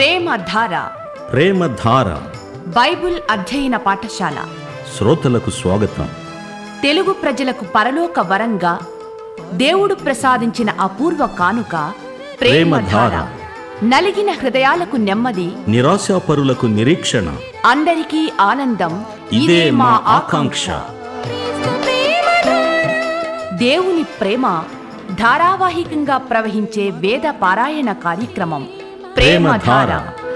ప్రేమధార ప్రేమధార Bible అధ్యయన పాఠశాల శ్రోతలకు స్వాగతం తెలుగు ప్రజలకు పరలోక వరంగా దేవుడు ప్రసాదించిన అపూర్వ కానుక ప్రేమధార ప్రేమధార. నలిగిన హృదయాలకు నెమ్మది నిరాశాపరులకు నిరీక్షణ అందరికీ ఆనందం ఇదే మా ఆకాంక్ష దేవుని ప్రేమ ధారావాహికంగా ప్రవహించే వేద పారాయణ కార్యక్రమం ప్రేమధార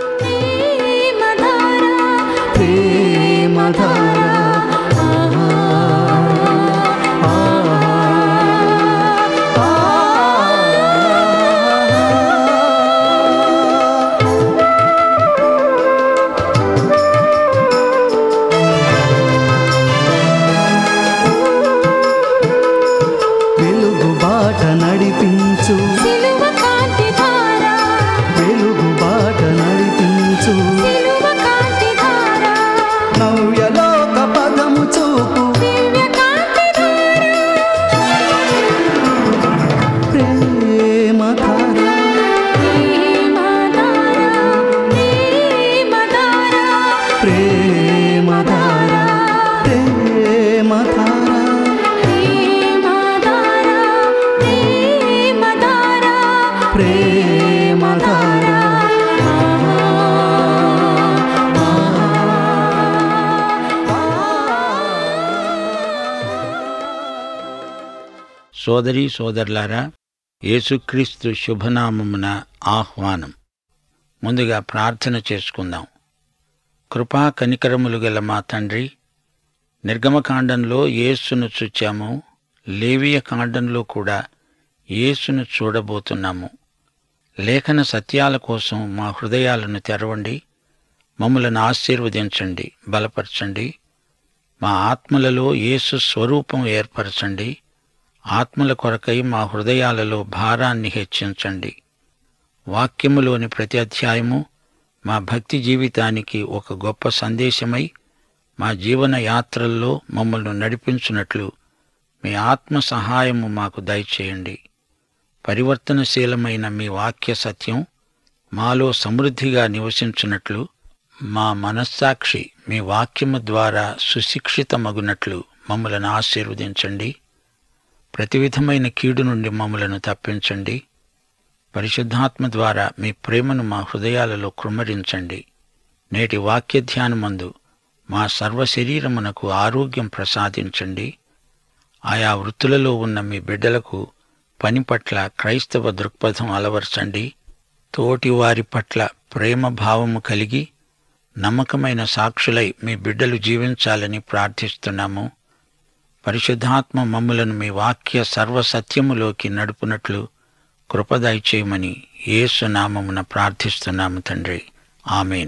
వెలుగు బాట నడిపించు సిలువ కాంతి ధార వెలుగు బాట నడిపించు సిలువ కాంతి ధార నవ్యలోక పదము చూపు దివ్య కాంతి ధార ప్రేమ ధార ప్రేమ ధార ప్రేమ ధార ప్రేమ ధార ప్రేమ ధార ప్రేమ ధార ప్రేమ ధార ప్రేమ ధార సోదరి సోదరులారా యేసుక్రీస్తు శుభనామమున ఆహ్వానం ముందుగా ప్రార్థన చేసుకుందాం కృపా కనికరములు గల మా తండ్రి నిర్గమకాండంలో యేసును చూచాము లేవియ కాండంలో కూడా యేసును చూడబోతున్నాము లేఖన సత్యాల కోసం మా హృదయాలను తెరవండి మమ్మలను ఆశీర్వదించండి బలపరచండి మా ఆత్మలలో యేసు స్వరూపం ఏర్పరచండి ఆత్మల కొరకై మా హృదయాలలో భారాన్ని హెచ్చించండి వాక్యములోని ప్రతి అధ్యాయము మా భక్తి జీవితానికి ఒక గొప్ప సందేశమై మా జీవన యాత్రల్లో మమ్మల్ని నడిపించున్నట్లు మీ ఆత్మ సహాయము మాకు దయచేయండి పరివర్తనశీలమైన మీ వాక్య సత్యం మాలో సమృద్ధిగా నివసించున్నట్లు మా మనస్సాక్షి మీ వాక్యము ద్వారా సుశిక్షితమగునట్లు మమ్మలను ఆశీర్వదించండి ప్రతి విధమైన కీడు నుండి మమ్మలను తప్పించండి పరిశుద్ధాత్మ ద్వారా మీ ప్రేమను మా హృదయాలలో కృమ్మరించండి నేటి వాక్య ధ్యానమందు మా సర్వ శరీరమునకు ఆరోగ్యం ప్రసాదించండి ఆయా వృత్తులలో ఉన్న మీ బిడ్డలకు పని పట్ల క్రైస్తవ దృక్పథం అలవర్చండి తోటి వారి పట్ల ప్రేమ భావము కలిగి నమ్మకమైన సాక్షులై మీ బిడ్డలు జీవించాలని ప్రార్థిస్తున్నాము పరిశుద్ధాత్మ మమ్ములను మీ వాక్య సర్వసత్యములోకి నడుపునట్లు కృపదయ చేయమని యేసు నామమున ప్రార్థిస్తున్నాము తండ్రి ఆమెన్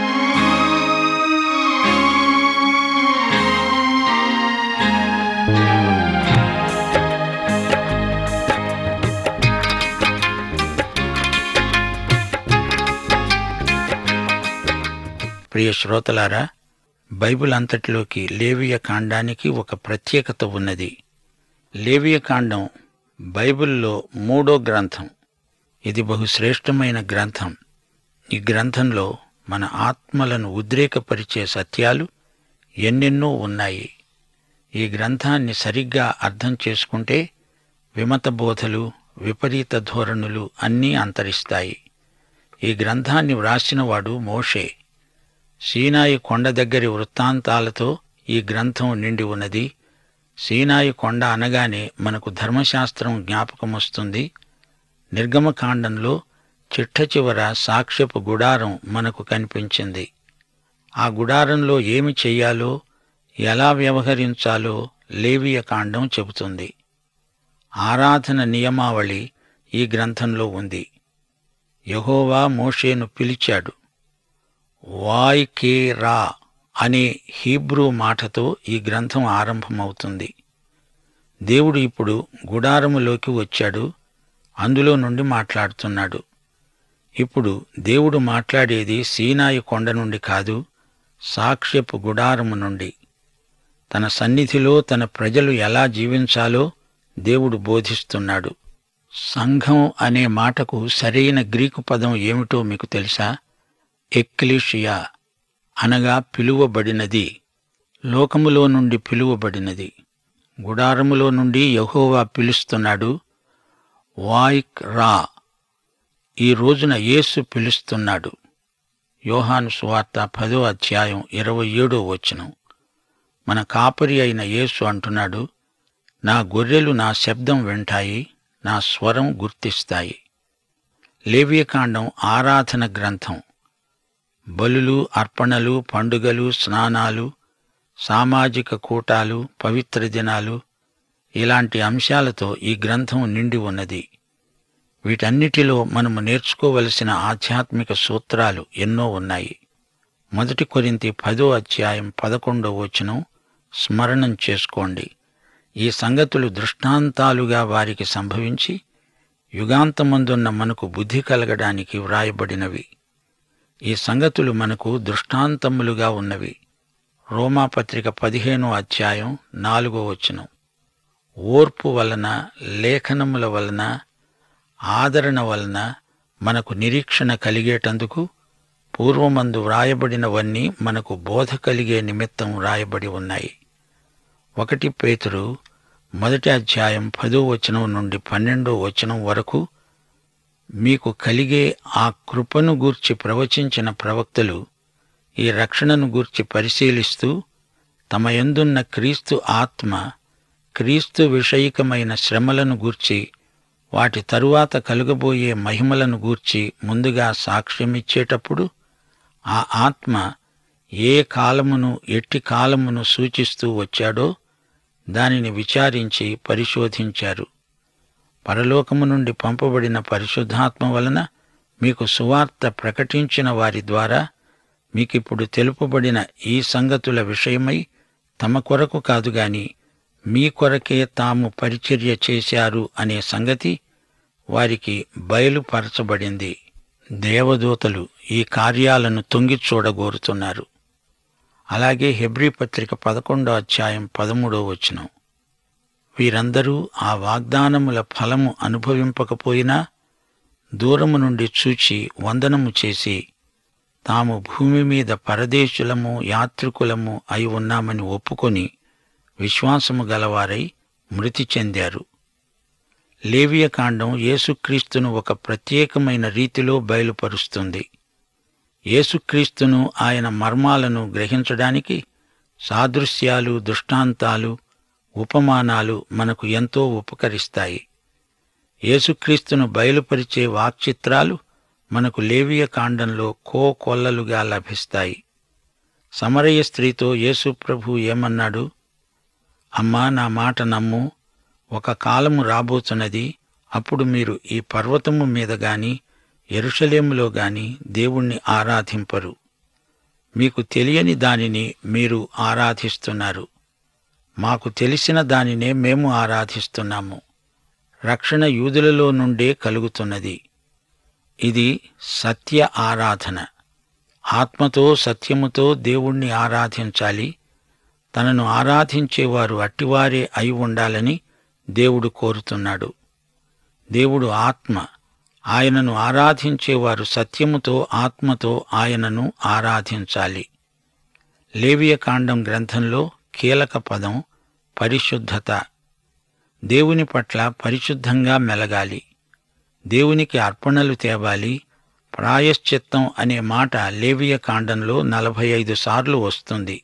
ప్రియ శ్రోతలారా బైబిల్ అంతటిలోకి లేవియ కాండానికి ఒక ప్రత్యేకత ఉన్నది లేవియ కాండం బైబిల్లో మూడో గ్రంథం ఇది బహుశ్రేష్టమైన గ్రంథం ఈ గ్రంథంలో మన ఆత్మలను ఉద్రేకపరిచే సత్యాలు ఎన్నెన్నో ఉన్నాయి ఈ గ్రంథాన్ని సరిగ్గా అర్థం చేసుకుంటే విమత బోధలు విపరీత ధోరణులు అన్నీ అంతరిస్తాయి ఈ గ్రంథాన్ని వ్రాసినవాడు మోషే సీనాయి కొండ దగ్గరి వృత్తాంతాలతో ఈ గ్రంథం నిండి ఉన్నది సీనాయి కొండ అనగానే మనకు ధర్మశాస్త్రం జ్ఞాపకమొస్తుంది నిర్గమకాండంలో చిట్ట చివర సాక్ష్యపు గుడారం మనకు కనిపించింది ఆ గుడారంలో ఏమి చెయ్యాలో ఎలా వ్యవహరించాలో లేవియ కాండం చెబుతుంది ఆరాధన నియమావళి ఈ గ్రంథంలో ఉంది యహోవా మోషేను పిలిచాడు వాయ్ కే రా అనే హీబ్రూ మాటతో ఈ గ్రంథం ఆరంభమవుతుంది దేవుడు ఇప్పుడు గుడారములోకి వచ్చాడు అందులో నుండి మాట్లాడుతున్నాడు ఇప్పుడు దేవుడు మాట్లాడేది సీనాయి కొండ నుండి కాదు సాక్ష్యపు గుడారము నుండి తన సన్నిధిలో తన ప్రజలు ఎలా జీవించాలో దేవుడు బోధిస్తున్నాడు సంఘం అనే మాటకు సరైన గ్రీకు పదం ఏమిటో మీకు తెలుసా ఎక్లిషియా అనగా పిలువబడినది లోకములో నుండి పిలువబడినది గుడారములో నుండి యహోవా పిలుస్తున్నాడు వాయిక్ రా ఈ రోజున యేసు పిలుస్తున్నాడు యోహాను సువార్త పదో అధ్యాయం ఇరవై ఏడో వచనం మన కాపరి అయిన యేసు అంటున్నాడు నా గొర్రెలు నా శబ్దం వింటాయి నా స్వరం గుర్తిస్తాయి లేవ్యకాండం ఆరాధన గ్రంథం బలులు అర్పణలు పండుగలు స్నానాలు సామాజిక కూటాలు పవిత్ర దినాలు ఇలాంటి అంశాలతో ఈ గ్రంథం నిండి ఉన్నది వీటన్నిటిలో మనము నేర్చుకోవలసిన ఆధ్యాత్మిక సూత్రాలు ఎన్నో ఉన్నాయి మొదటి కొరింతి పదో అధ్యాయం పదకొండో వచనం స్మరణం చేసుకోండి ఈ సంగతులు దృష్టాంతాలుగా వారికి సంభవించి యుగాంతమందున్న మనకు బుద్ధి కలగడానికి వ్రాయబడినవి ఈ సంగతులు మనకు దృష్టాంతములుగా ఉన్నవి రోమాపత్రిక పదిహేనో అధ్యాయం నాలుగో వచనం ఓర్పు వలన లేఖనముల వలన ఆదరణ వలన మనకు నిరీక్షణ కలిగేటందుకు పూర్వమందు వ్రాయబడినవన్నీ మనకు బోధ కలిగే నిమిత్తం వ్రాయబడి ఉన్నాయి ఒకటి పేతురు మొదటి అధ్యాయం పదో వచనం నుండి పన్నెండో వచనం వరకు మీకు కలిగే ఆ కృపను గూర్చి ప్రవచించిన ప్రవక్తలు ఈ రక్షణను గూర్చి పరిశీలిస్తూ తమ యందున్న క్రీస్తు ఆత్మ క్రీస్తు విషయికమైన శ్రమలను గూర్చి వాటి తరువాత కలుగబోయే మహిమలను గూర్చి ముందుగా సాక్ష్యమిచ్చేటప్పుడు ఆ ఆత్మ ఏ కాలమును ఎట్టి కాలమును సూచిస్తూ వచ్చాడో దానిని విచారించి పరిశోధించారు పరలోకము నుండి పంపబడిన పరిశుద్ధాత్మ వలన మీకు సువార్త ప్రకటించిన వారి ద్వారా మీకిప్పుడు తెలుపబడిన ఈ సంగతుల విషయమై తమ కొరకు కాదు గాని మీ కొరకే తాము పరిచర్య చేశారు అనే సంగతి వారికి బయలుపరచబడింది దేవదూతలు ఈ కార్యాలను తొంగి చూడగోరుతున్నారు అలాగే హెబ్రీ పత్రిక పదకొండో అధ్యాయం పదమూడో వచనం వీరందరూ ఆ వాగ్దానముల ఫలము అనుభవింపకపోయినా దూరము నుండి చూచి వందనము చేసి తాము భూమి మీద పరదేశులము యాత్రికులము అయి ఉన్నామని ఒప్పుకొని విశ్వాసము గలవారై మృతి చెందారు లేవియకాండం యేసుక్రీస్తును ఒక ప్రత్యేకమైన రీతిలో బయలుపరుస్తుంది యేసుక్రీస్తును ఆయన మర్మాలను గ్రహించడానికి సాదృశ్యాలు దృష్టాంతాలు ఉపమానాలు మనకు ఎంతో ఉపకరిస్తాయి యేసుక్రీస్తును బయలుపరిచే వాక్చిత్రాలు మనకు లేవియ కాండంలో కోకొల్లలుగా లభిస్తాయి సమరయ స్త్రీతో యేసు ప్రభు ఏమన్నాడు అమ్మా నా మాట నమ్ము ఒక కాలము రాబోతున్నది అప్పుడు మీరు ఈ పర్వతము మీద గాని ఎరుషలేములో గాని దేవుణ్ణి ఆరాధింపరు మీకు తెలియని దానిని మీరు ఆరాధిస్తున్నారు మాకు తెలిసిన దానినే మేము ఆరాధిస్తున్నాము రక్షణ యూదులలో నుండే కలుగుతున్నది ఇది సత్య ఆరాధన ఆత్మతో సత్యముతో దేవుణ్ణి ఆరాధించాలి తనను ఆరాధించేవారు అట్టివారే అయి ఉండాలని దేవుడు కోరుతున్నాడు దేవుడు ఆత్మ ఆయనను ఆరాధించేవారు సత్యముతో ఆత్మతో ఆయనను ఆరాధించాలి లేవియకాండం గ్రంథంలో కీలక పదం పరిశుద్ధత దేవుని పట్ల పరిశుద్ధంగా మెలగాలి దేవునికి అర్పణలు తేవాలి ప్రాయశ్చిత్తం అనే మాట లేవియ కాండంలో నలభై ఐదు సార్లు వస్తుంది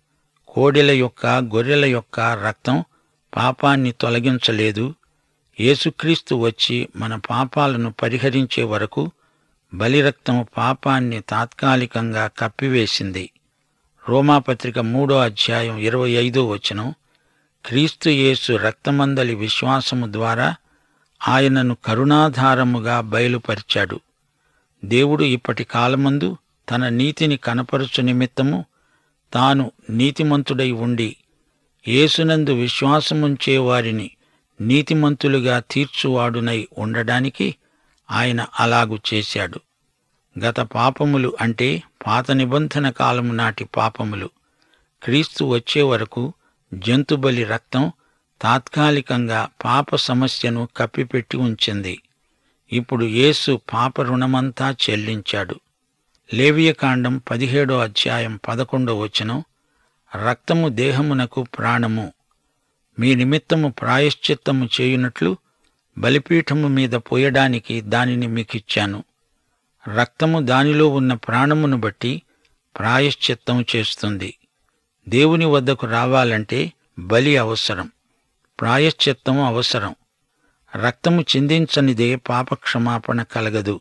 కోడెల యొక్క గొర్రెల యొక్క రక్తం పాపాన్ని తొలగించలేదు యేసుక్రీస్తు వచ్చి మన పాపాలను పరిహరించే వరకు బలిరక్తం పాపాన్ని తాత్కాలికంగా కప్పివేసింది రోమాపత్రిక మూడో అధ్యాయం ఇరవై ఐదో వచనం క్రీస్తు యేసు రక్తమందలి విశ్వాసము ద్వారా ఆయనను కరుణాధారముగా బయలుపరిచాడు దేవుడు ఇప్పటి కాలమందు తన నీతిని కనపరుచు నిమిత్తము తాను నీతిమంతుడై ఉండి యేసునందు విశ్వాసముంచే వారిని నీతిమంతులుగా తీర్చువాడునై ఉండడానికి ఆయన అలాగు చేశాడు గత పాపములు అంటే పాత నిబంధన కాలము నాటి పాపములు క్రీస్తు వచ్చే వరకు జంతుబలి రక్తం తాత్కాలికంగా పాప సమస్యను కప్పిపెట్టి ఉంచింది ఇప్పుడు యేసు పాప రుణమంతా చెల్లించాడు లేవియకాండం పదిహేడో అధ్యాయం పదకొండో వచనం రక్తము దేహమునకు ప్రాణము మీ నిమిత్తము ప్రాయశ్చిత్తము చేయునట్లు బలిపీఠము మీద పోయడానికి దానిని మీకిచ్చాను రక్తము దానిలో ఉన్న ప్రాణమును బట్టి ప్రాయశ్చిత్తం చేస్తుంది దేవుని వద్దకు రావాలంటే బలి అవసరం ప్రాయశ్చిత్తం అవసరం రక్తము చిందించనిదే పాపక్షమాపణ కలగదు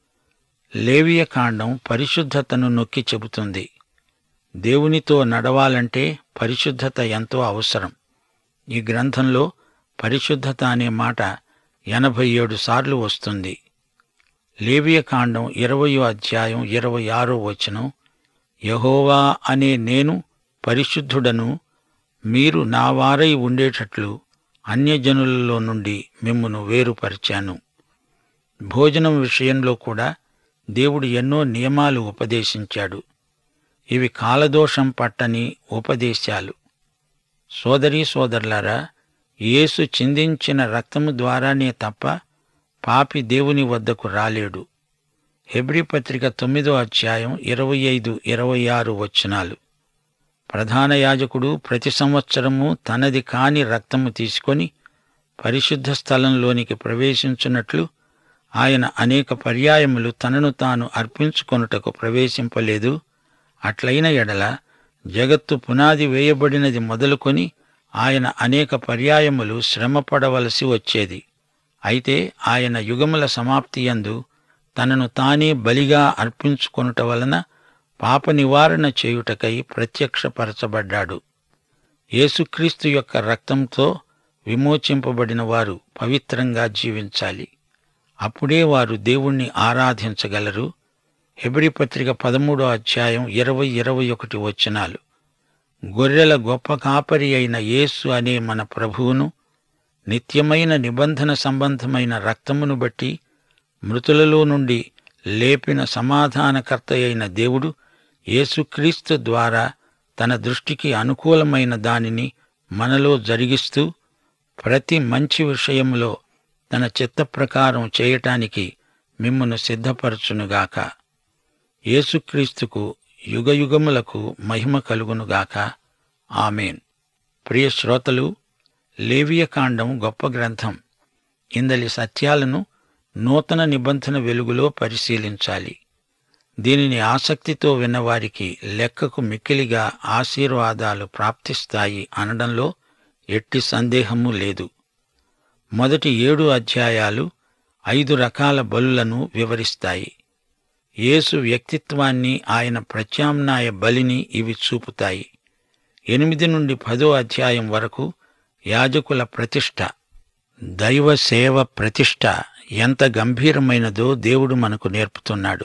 లేవియ కాండం పరిశుద్ధతను నొక్కి చెబుతుంది దేవునితో నడవాలంటే పరిశుద్ధత ఎంతో అవసరం ఈ గ్రంథంలో పరిశుద్ధత అనే మాట ఎనభై ఏడు సార్లు వస్తుంది లేవియ కాండం ఇరవయో అధ్యాయం ఇరవై ఆరో వచనం యహోవా అనే నేను పరిశుద్ధుడను మీరు నా వారై ఉండేటట్లు అన్యజనులలో నుండి మిమ్మును వేరుపరిచాను భోజనం విషయంలో కూడా దేవుడు ఎన్నో నియమాలు ఉపదేశించాడు ఇవి కాలదోషం పట్టని ఉపదేశాలు సోదరీ సోదరులారా యేసు చిందించిన రక్తము ద్వారానే తప్ప పాపి దేవుని వద్దకు రాలేడు హెబ్రీ పత్రిక తొమ్మిదో అధ్యాయం ఇరవై ఐదు ఇరవై ఆరు వచనాలు ప్రధాన యాజకుడు ప్రతి సంవత్సరము తనది కాని రక్తము తీసుకొని పరిశుద్ధ స్థలంలోనికి ప్రవేశించున్నట్లు ఆయన అనేక పర్యాయములు తనను తాను అర్పించుకొనుటకు ప్రవేశింపలేదు అట్లైన ఎడల జగత్తు పునాది వేయబడినది మొదలుకొని ఆయన అనేక పర్యాయములు శ్రమపడవలసి వచ్చేది అయితే ఆయన యుగముల సమాప్తియందు తనను తానే బలిగా అర్పించుకొనుట వలన పాప నివారణ చేయుటకై ప్రత్యక్షపరచబడ్డాడు యేసుక్రీస్తు యొక్క రక్తంతో విమోచింపబడిన వారు పవిత్రంగా జీవించాలి అప్పుడే వారు దేవుణ్ణి ఆరాధించగలరు హెబ్రి పత్రిక పదమూడో అధ్యాయం ఇరవై ఇరవై ఒకటి వచనాలు గొర్రెల గొప్ప కాపరి అయిన యేసు అనే మన ప్రభువును నిత్యమైన నిబంధన సంబంధమైన రక్తమును బట్టి మృతులలో నుండి లేపిన సమాధానకర్త అయిన దేవుడు యేసుక్రీస్తు ద్వారా తన దృష్టికి అనుకూలమైన దానిని మనలో జరిగిస్తూ ప్రతి మంచి విషయములో తన చిత్త ప్రకారం చేయటానికి మిమ్మును సిద్ధపరచునుగాక యేసుక్రీస్తుకు యుగయుగములకు మహిమ కలుగునుగాక ఆమెన్ ప్రియ శ్రోతలు లేవియకాండం గొప్ప గ్రంథం ఇందలి సత్యాలను నూతన నిబంధన వెలుగులో పరిశీలించాలి దీనిని ఆసక్తితో విన్నవారికి లెక్కకు మిక్కిలిగా ఆశీర్వాదాలు ప్రాప్తిస్తాయి అనడంలో ఎట్టి సందేహము లేదు మొదటి ఏడు అధ్యాయాలు ఐదు రకాల బలులను వివరిస్తాయి యేసు వ్యక్తిత్వాన్ని ఆయన ప్రత్యామ్నాయ బలిని ఇవి చూపుతాయి ఎనిమిది నుండి పదో అధ్యాయం వరకు యాజకుల ప్రతిష్ట దైవ సేవ ప్రతిష్ట ఎంత గంభీరమైనదో దేవుడు మనకు నేర్పుతున్నాడు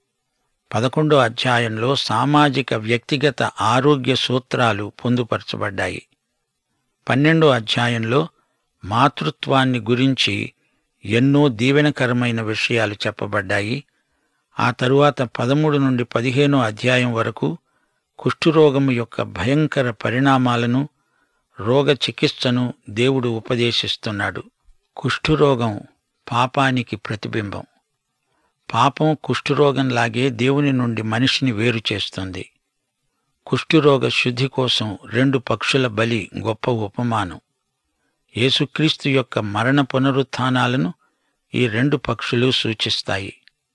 పదకొండో అధ్యాయంలో సామాజిక వ్యక్తిగత ఆరోగ్య సూత్రాలు పొందుపరచబడ్డాయి పన్నెండో అధ్యాయంలో మాతృత్వాన్ని గురించి ఎన్నో దీవెనకరమైన విషయాలు చెప్పబడ్డాయి ఆ తరువాత పదమూడు నుండి పదిహేనో అధ్యాయం వరకు కుష్ఠురోగము యొక్క భయంకర పరిణామాలను రోగ చికిత్సను దేవుడు ఉపదేశిస్తున్నాడు కుష్ఠురోగం పాపానికి ప్రతిబింబం పాపం కుష్ఠురోగంలాగే దేవుని నుండి మనిషిని వేరు చేస్తుంది కుష్ఠురోగ శుద్ధి కోసం రెండు పక్షుల బలి గొప్ప ఉపమానం యేసుక్రీస్తు యొక్క మరణ పునరుత్థానాలను ఈ రెండు పక్షులు సూచిస్తాయి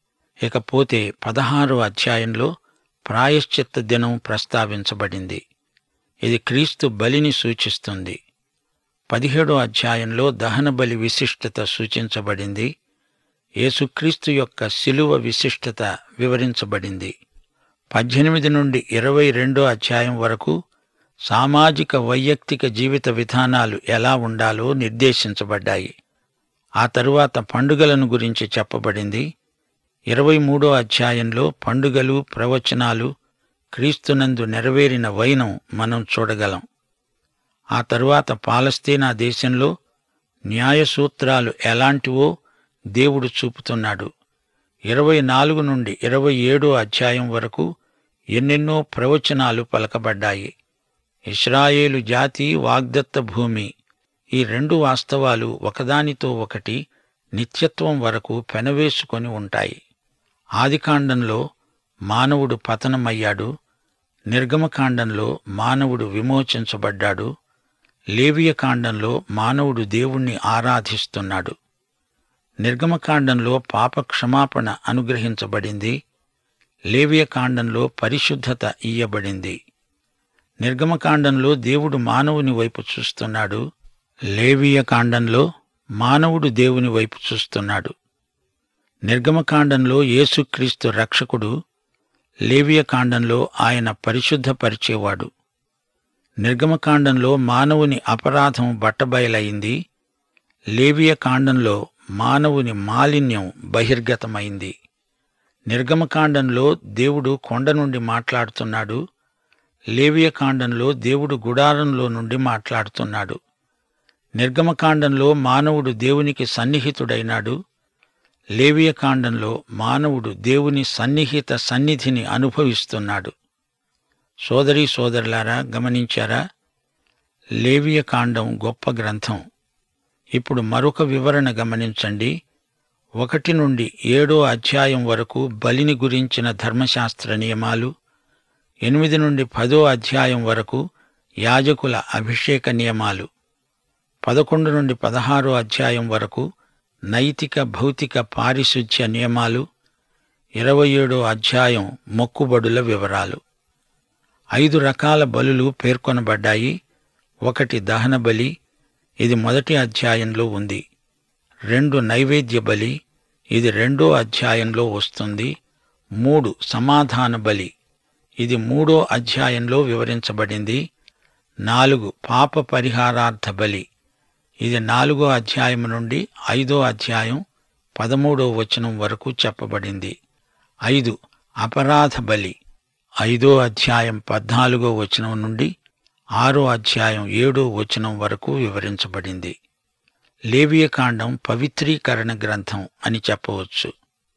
ఇకపోతే పదహారో అధ్యాయంలో ప్రాయశ్చిత్త దినం ప్రస్తావించబడింది ఇది క్రీస్తు బలిని సూచిస్తుంది పదిహేడో అధ్యాయంలో దహన బలి విశిష్టత సూచించబడింది యేసుక్రీస్తు యొక్క శిలువ విశిష్టత వివరించబడింది పద్దెనిమిది నుండి ఇరవై రెండో అధ్యాయం వరకు సామాజిక వైయక్తిక జీవిత విధానాలు ఎలా ఉండాలో నిర్దేశించబడ్డాయి ఆ తరువాత పండుగలను గురించి చెప్పబడింది ఇరవై మూడో అధ్యాయంలో పండుగలు ప్రవచనాలు క్రీస్తునందు నెరవేరిన వైనం మనం చూడగలం ఆ తరువాత పాలస్తీనా దేశంలో న్యాయ సూత్రాలు ఎలాంటివో దేవుడు చూపుతున్నాడు ఇరవై నాలుగు నుండి ఇరవై ఏడో అధ్యాయం వరకు ఎన్నెన్నో ప్రవచనాలు పలకబడ్డాయి ఇస్రాయేలు జాతి వాగ్దత్త భూమి ఈ రెండు వాస్తవాలు ఒకదానితో ఒకటి నిత్యత్వం వరకు పెనవేసుకొని ఉంటాయి ఆదికాండంలో మానవుడు పతనమయ్యాడు నిర్గమకాండంలో మానవుడు విమోచించబడ్డాడు లేవియ కాండంలో మానవుడు దేవుణ్ణి ఆరాధిస్తున్నాడు నిర్గమకాండంలో పాప క్షమాపణ అనుగ్రహించబడింది లేవియ కాండంలో పరిశుద్ధత ఇయ్యబడింది నిర్గమకాండంలో దేవుడు మానవుని వైపు చూస్తున్నాడు లేవియ కాండంలో మానవుడు దేవుని వైపు చూస్తున్నాడు నిర్గమకాండంలో యేసుక్రీస్తు రక్షకుడు లేవియ కాండంలో ఆయన పరిశుద్ధపరిచేవాడు నిర్గమకాండంలో మానవుని అపరాధం బట్టబయలైంది లేవియ కాండంలో మానవుని మాలిన్యం బహిర్గతమైంది నిర్గమకాండంలో దేవుడు కొండ నుండి మాట్లాడుతున్నాడు లేవియ కాండంలో దేవుడు గుడారంలో నుండి మాట్లాడుతున్నాడు నిర్గమకాండంలో మానవుడు దేవునికి సన్నిహితుడైనాడు లేవియ కాండంలో మానవుడు దేవుని సన్నిహిత సన్నిధిని అనుభవిస్తున్నాడు సోదరీ సోదరులారా గమనించారా లేవియ కాండం గొప్ప గ్రంథం ఇప్పుడు మరొక వివరణ గమనించండి ఒకటి నుండి ఏడో అధ్యాయం వరకు బలిని గురించిన ధర్మశాస్త్ర నియమాలు ఎనిమిది నుండి పదో అధ్యాయం వరకు యాజకుల అభిషేక నియమాలు పదకొండు నుండి పదహారో అధ్యాయం వరకు నైతిక భౌతిక పారిశుధ్య నియమాలు ఇరవై ఏడో అధ్యాయం మొక్కుబడుల వివరాలు ఐదు రకాల బలులు పేర్కొనబడ్డాయి ఒకటి దహన బలి ఇది మొదటి అధ్యాయంలో ఉంది రెండు నైవేద్య బలి ఇది రెండో అధ్యాయంలో వస్తుంది మూడు సమాధాన బలి ఇది మూడో అధ్యాయంలో వివరించబడింది నాలుగు పాప పరిహారార్థ బలి ఇది నాలుగో అధ్యాయం నుండి ఐదో అధ్యాయం పదమూడో వచనం వరకు చెప్పబడింది ఐదు అపరాధ బలి ఐదో అధ్యాయం పద్నాలుగో వచనం నుండి ఆరో అధ్యాయం ఏడో వచనం వరకు వివరించబడింది లేవియకాండం పవిత్రీకరణ గ్రంథం అని చెప్పవచ్చు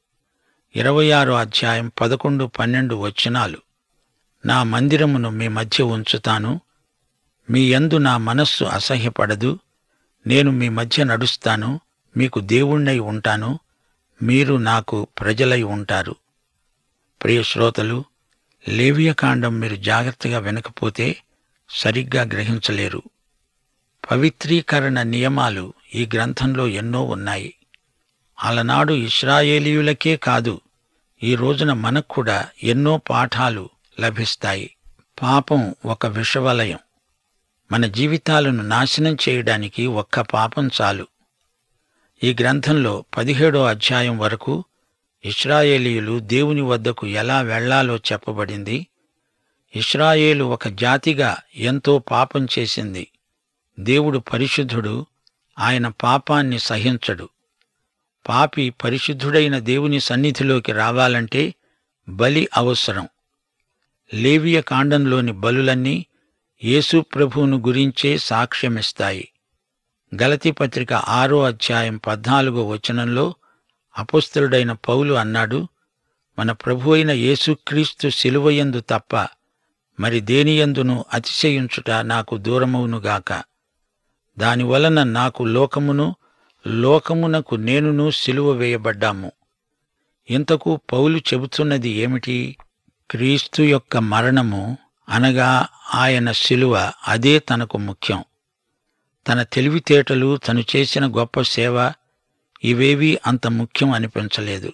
ఇరవై ఆరో అధ్యాయం పదకొండు పన్నెండు వచనాలు నా మందిరమును మీ మధ్య ఉంచుతాను మీ యందు నా మనస్సు అసహ్యపడదు నేను మీ మధ్య నడుస్తాను మీకు దేవుణ్ణై ఉంటాను మీరు నాకు ప్రజలై ఉంటారు ప్రియ శ్రోతలు లేవియకాండం మీరు జాగ్రత్తగా వినకపోతే సరిగ్గా గ్రహించలేరు పవిత్రీకరణ నియమాలు ఈ గ్రంథంలో ఎన్నో ఉన్నాయి అలనాడు ఇస్రాయేలీయులకే కాదు ఈ రోజున మనకు కూడా ఎన్నో పాఠాలు లభిస్తాయి పాపం ఒక విషవలయం మన జీవితాలను నాశనం చేయడానికి ఒక్క పాపం చాలు ఈ గ్రంథంలో పదిహేడో అధ్యాయం వరకు ఇస్రాయేలీయులు దేవుని వద్దకు ఎలా వెళ్లాలో చెప్పబడింది ఇస్రాయేలు ఒక జాతిగా ఎంతో పాపం చేసింది దేవుడు పరిశుద్ధుడు ఆయన పాపాన్ని సహించడు పాపి పరిశుద్ధుడైన దేవుని సన్నిధిలోకి రావాలంటే బలి అవసరం లేవియ కాండంలోని బలులన్నీ యేసు ప్రభువును గురించే సాక్ష్యమిస్తాయి గలతి పత్రిక ఆరో అధ్యాయం పద్నాలుగో వచనంలో అపుస్తలుడైన పౌలు అన్నాడు మన ప్రభు అయిన యేసుక్రీస్తు శిలువయందు తప్ప మరి దేనియందును అతిశయించుట నాకు దూరమవునుగాక దానివలన నాకు లోకమును లోకమునకు నేనును సిలువ వేయబడ్డాము ఇంతకు పౌలు చెబుతున్నది ఏమిటి క్రీస్తు యొక్క మరణము అనగా ఆయన శిలువ అదే తనకు ముఖ్యం తన తెలివితేటలు తను చేసిన గొప్ప సేవ ఇవేవీ అంత ముఖ్యం అనిపించలేదు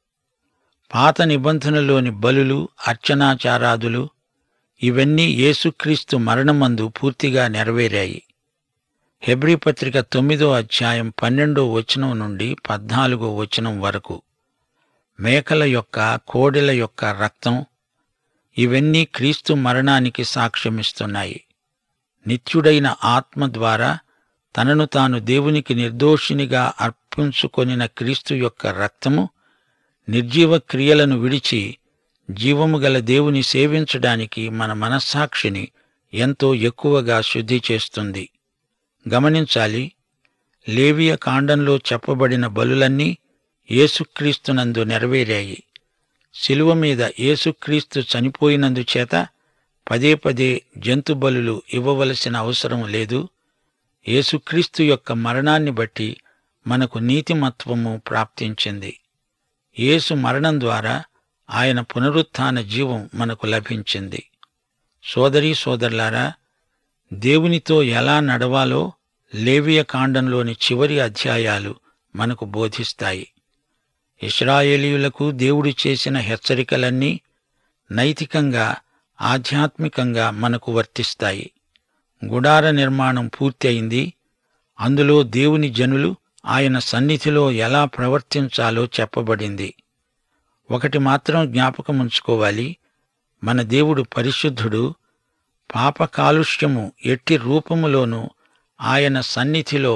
పాత నిబంధనలోని బలులు అర్చనాచారాదులు ఇవన్నీ యేసుక్రీస్తు మరణమందు పూర్తిగా నెరవేరాయి హెబ్రీ పత్రిక తొమ్మిదో అధ్యాయం పన్నెండో వచనం నుండి పద్నాలుగో వచనం వరకు మేకల యొక్క కోడెల యొక్క రక్తం ఇవన్నీ క్రీస్తు మరణానికి సాక్ష్యమిస్తున్నాయి నిత్యుడైన ఆత్మ ద్వారా తనను తాను దేవునికి నిర్దోషినిగా అర్పించుకొనిన క్రీస్తు యొక్క రక్తము నిర్జీవ క్రియలను విడిచి జీవము గల దేవుని సేవించడానికి మన మనస్సాక్షిని ఎంతో ఎక్కువగా శుద్ధి చేస్తుంది గమనించాలి లేవియ కాండంలో చెప్పబడిన బలులన్నీ యేసుక్రీస్తునందు నెరవేరాయి శిలువ మీద యేసుక్రీస్తు చనిపోయినందుచేత పదే పదే జంతు బలులు ఇవ్వవలసిన అవసరం లేదు యేసుక్రీస్తు యొక్క మరణాన్ని బట్టి మనకు నీతిమత్వము ప్రాప్తించింది యేసు మరణం ద్వారా ఆయన పునరుత్థాన జీవం మనకు లభించింది సోదరీ సోదరులారా దేవునితో ఎలా నడవాలో లేవియ కాండంలోని చివరి అధ్యాయాలు మనకు బోధిస్తాయి ఇస్రాయేలీయులకు దేవుడు చేసిన హెచ్చరికలన్నీ నైతికంగా ఆధ్యాత్మికంగా మనకు వర్తిస్తాయి గుడార నిర్మాణం పూర్తి అయింది అందులో దేవుని జనులు ఆయన సన్నిధిలో ఎలా ప్రవర్తించాలో చెప్పబడింది ఒకటి మాత్రం జ్ఞాపకముంచుకోవాలి మన దేవుడు పరిశుద్ధుడు పాప కాలుష్యము ఎట్టి రూపములోనూ ఆయన సన్నిధిలో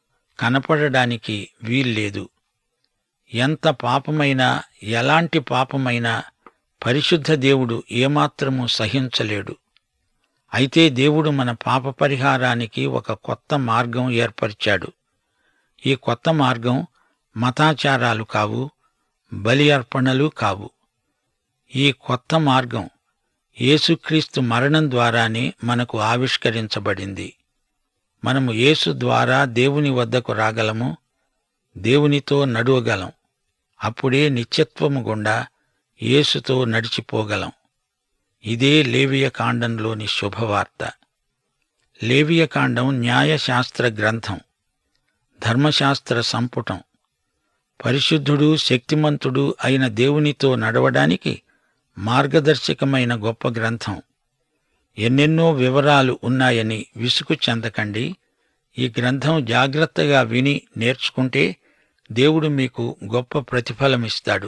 కనపడడానికి వీల్లేదు ఎంత పాపమైనా ఎలాంటి పాపమైనా పరిశుద్ధ దేవుడు ఏమాత్రము సహించలేడు అయితే దేవుడు మన పాప పరిహారానికి ఒక కొత్త మార్గం ఏర్పరిచాడు ఈ కొత్త మార్గం మతాచారాలు కావు బలి అర్పణలు కావు ఈ కొత్త మార్గం యేసుక్రీస్తు మరణం ద్వారానే మనకు ఆవిష్కరించబడింది మనము యేసు ద్వారా దేవుని వద్దకు రాగలము దేవునితో నడువగలం అప్పుడే నిత్యత్వము గుండా యేసుతో నడిచిపోగలం ఇదే లేవియ కాండంలోని శుభవార్త లేవియ కాండం న్యాయశాస్త్ర గ్రంథం ధర్మశాస్త్ర సంపుటం పరిశుద్ధుడు శక్తిమంతుడు అయిన దేవునితో నడవడానికి మార్గదర్శకమైన గొప్ప గ్రంథం ఎన్నెన్నో వివరాలు ఉన్నాయని విసుగు చెందకండి ఈ గ్రంథం జాగ్రత్తగా విని నేర్చుకుంటే దేవుడు మీకు గొప్ప ప్రతిఫలమిస్తాడు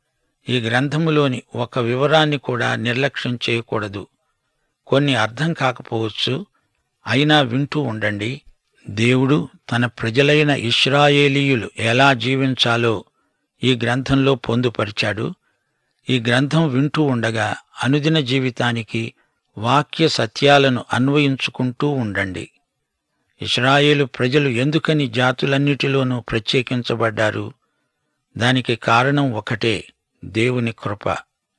ఈ గ్రంథములోని ఒక వివరాన్ని కూడా నిర్లక్ష్యం చేయకూడదు కొన్ని అర్థం కాకపోవచ్చు అయినా వింటూ ఉండండి దేవుడు తన ప్రజలైన ఇస్రాయేలీయులు ఎలా జీవించాలో ఈ గ్రంథంలో పొందుపరిచాడు ఈ గ్రంథం వింటూ ఉండగా అనుదిన జీవితానికి వాక్య సత్యాలను అన్వయించుకుంటూ ఉండండి ఇస్రాయేలు ప్రజలు ఎందుకని జాతులన్నిటిలోనూ ప్రత్యేకించబడ్డారు దానికి కారణం ఒకటే దేవుని కృప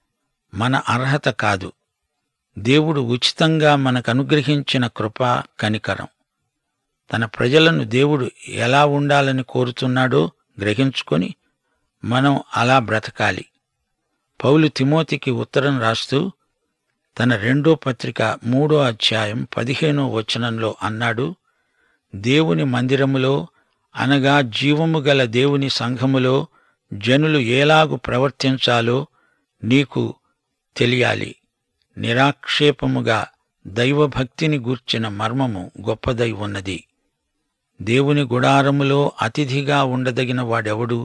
మన అర్హత కాదు దేవుడు ఉచితంగా మనకు అనుగ్రహించిన కృప కనికరం తన ప్రజలను దేవుడు ఎలా ఉండాలని కోరుతున్నాడో గ్రహించుకొని మనం అలా బ్రతకాలి పౌలు తిమోతికి ఉత్తరం రాస్తూ తన రెండో పత్రిక మూడో అధ్యాయం పదిహేనో వచనంలో అన్నాడు దేవుని మందిరములో అనగా జీవము గల దేవుని సంఘములో జనులు ఏలాగు ప్రవర్తించాలో నీకు తెలియాలి నిరాక్షేపముగా దైవభక్తిని గూర్చిన మర్మము గొప్పదై ఉన్నది దేవుని గుడారములో అతిథిగా ఉండదగిన వాడెవడు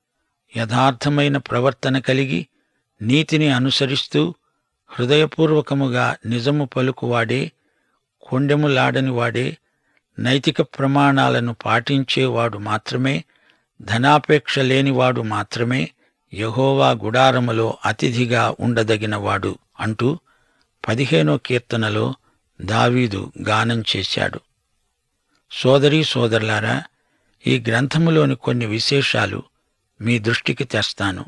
యథార్థమైన ప్రవర్తన కలిగి నీతిని అనుసరిస్తూ హృదయపూర్వకముగా నిజము పలుకువాడే కొండెములాడని వాడే నైతిక ప్రమాణాలను పాటించేవాడు మాత్రమే ధనాపేక్ష లేనివాడు మాత్రమే యహోవా గుడారములో అతిథిగా ఉండదగినవాడు అంటూ పదిహేనో కీర్తనలో దావీదు గానం చేశాడు సోదరీ సోదరులారా ఈ గ్రంథములోని కొన్ని విశేషాలు మీ దృష్టికి తెస్తాను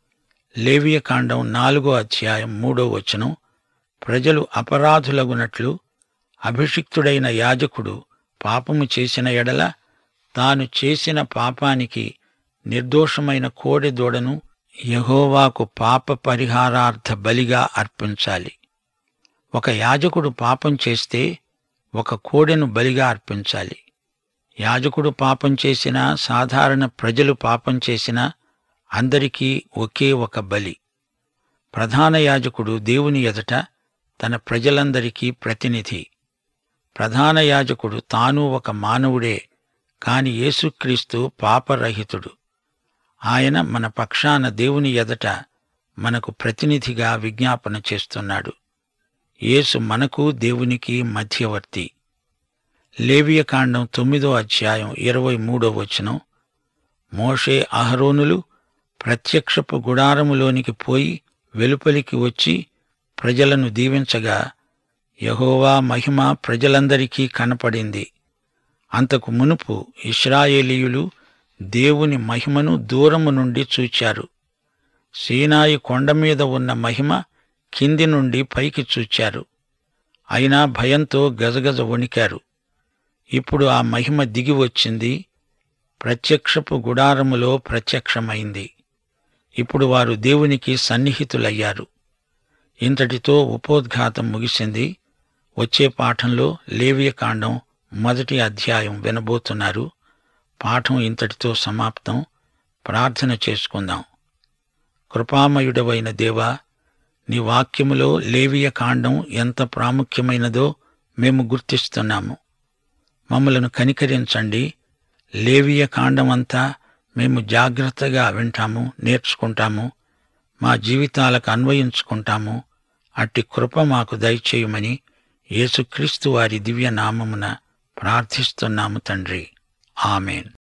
లేవియ కాండం నాలుగో అధ్యాయం మూడో వచనం ప్రజలు అపరాధులగునట్లు అభిషిక్తుడైన యాజకుడు పాపము చేసిన ఎడల తాను చేసిన పాపానికి నిర్దోషమైన కోడె దూడను యహోవాకు పాప పరిహారార్థ బలిగా అర్పించాలి ఒక యాజకుడు పాపం చేస్తే ఒక కోడెను బలిగా అర్పించాలి యాజకుడు పాపం చేసినా సాధారణ ప్రజలు పాపం చేసినా అందరికీ ఒకే ఒక బలి ప్రధాన యాజకుడు దేవుని ఎదుట తన ప్రజలందరికీ ప్రతినిధి ప్రధాన యాజకుడు తాను ఒక మానవుడే కాని యేసుక్రీస్తు పాపరహితుడు ఆయన మన పక్షాన దేవుని ఎదట మనకు ప్రతినిధిగా విజ్ఞాపన చేస్తున్నాడు యేసు మనకు దేవునికి మధ్యవర్తి లేవియకాండం తొమ్మిదో అధ్యాయం ఇరవై మూడో వచనం మోషే అహరోనులు ప్రత్యక్షపు గుడారములోనికి పోయి వెలుపలికి వచ్చి ప్రజలను దీవించగా యహోవా మహిమ ప్రజలందరికీ కనపడింది అంతకు మునుపు ఇస్రాయేలీయులు దేవుని మహిమను దూరము నుండి చూచారు సీనాయి కొండ మీద ఉన్న మహిమ కింది నుండి పైకి చూచారు అయినా భయంతో గజగజ వణికారు ఇప్పుడు ఆ మహిమ దిగి వచ్చింది ప్రత్యక్షపు గుడారములో ప్రత్యక్షమైంది ఇప్పుడు వారు దేవునికి సన్నిహితులయ్యారు ఇంతటితో ఉపోద్ఘాతం ముగిసింది వచ్చే పాఠంలో లేవియ కాండం మొదటి అధ్యాయం వినబోతున్నారు పాఠం ఇంతటితో సమాప్తం ప్రార్థన చేసుకుందాం కృపామయుడవైన దేవా నీ వాక్యములో లేవియ కాండం ఎంత ప్రాముఖ్యమైనదో మేము గుర్తిస్తున్నాము మమ్మలను కనికరించండి లేవియ కాండమంతా మేము జాగ్రత్తగా వింటాము నేర్చుకుంటాము మా జీవితాలకు అన్వయించుకుంటాము అట్టి కృప మాకు దయచేయమని యేసుక్రీస్తు వారి దివ్య నామమున ప్రార్థిస్తున్నాము తండ్రి ఆమెన్